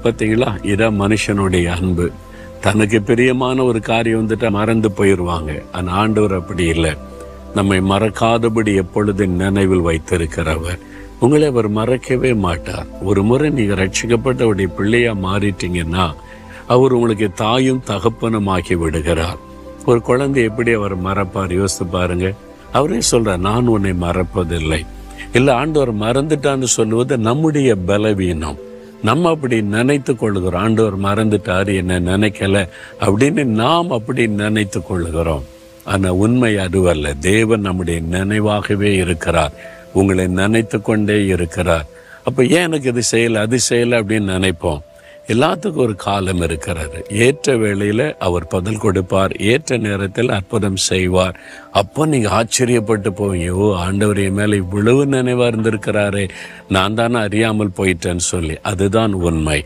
பார்த்தீங்களா இதான் மனுஷனுடைய அன்பு தனக்கு பிரியமான ஒரு காரியம் வந்துட்டு மறந்து போயிடுவாங்க ஆனால் ஆண்டவர் அப்படி இல்லை நம்மை மறக்காதபடி எப்பொழுது நினைவில் வைத்திருக்கிறவர் உங்களை அவர் மறக்கவே மாட்டார் ஒரு முறை நீங்க ரட்சிக்கப்பட்டவருடைய பிள்ளையா மாறிட்டீங்கன்னா அவர் உங்களுக்கு தாயும் தகப்பனும் ஆக்கி விடுகிறார் ஒரு குழந்தை எப்படி அவர் மறப்பார் யோசித்து பாருங்க அவரே சொல்றார் நான் உன்னை மறப்பதில்லை இல்ல ஆண்டவர் மறந்துட்டான்னு சொல்லுவது நம்முடைய பலவீனம் நம்ம அப்படி நினைத்து கொள்ளுகிறோம் ஆண்டவர் மறந்துட்டார் என்ன நினைக்கல அப்படின்னு நாம் அப்படி நினைத்து கொள்ளுகிறோம் ஆனா உண்மை அதுவல்ல தேவன் நம்முடைய நினைவாகவே இருக்கிறார் உங்களை நினைத்து கொண்டே இருக்கிறார் அப்ப ஏன் எனக்கு இது செய்யல அது செய்யல அப்படின்னு நினைப்போம் எல்லாத்துக்கும் ஒரு காலம் இருக்கிறாரு ஏற்ற வேளையில அவர் பதில் கொடுப்பார் ஏற்ற நேரத்தில் அற்புதம் செய்வார் அப்போ நீங்க ஆச்சரியப்பட்டு போவீங்க ஓ ஆண்டவர் என் மேல இவ்வளவு நினைவா இருந்திருக்கிறாரே நான் தானே அறியாமல் போயிட்டேன்னு சொல்லி அதுதான் உண்மை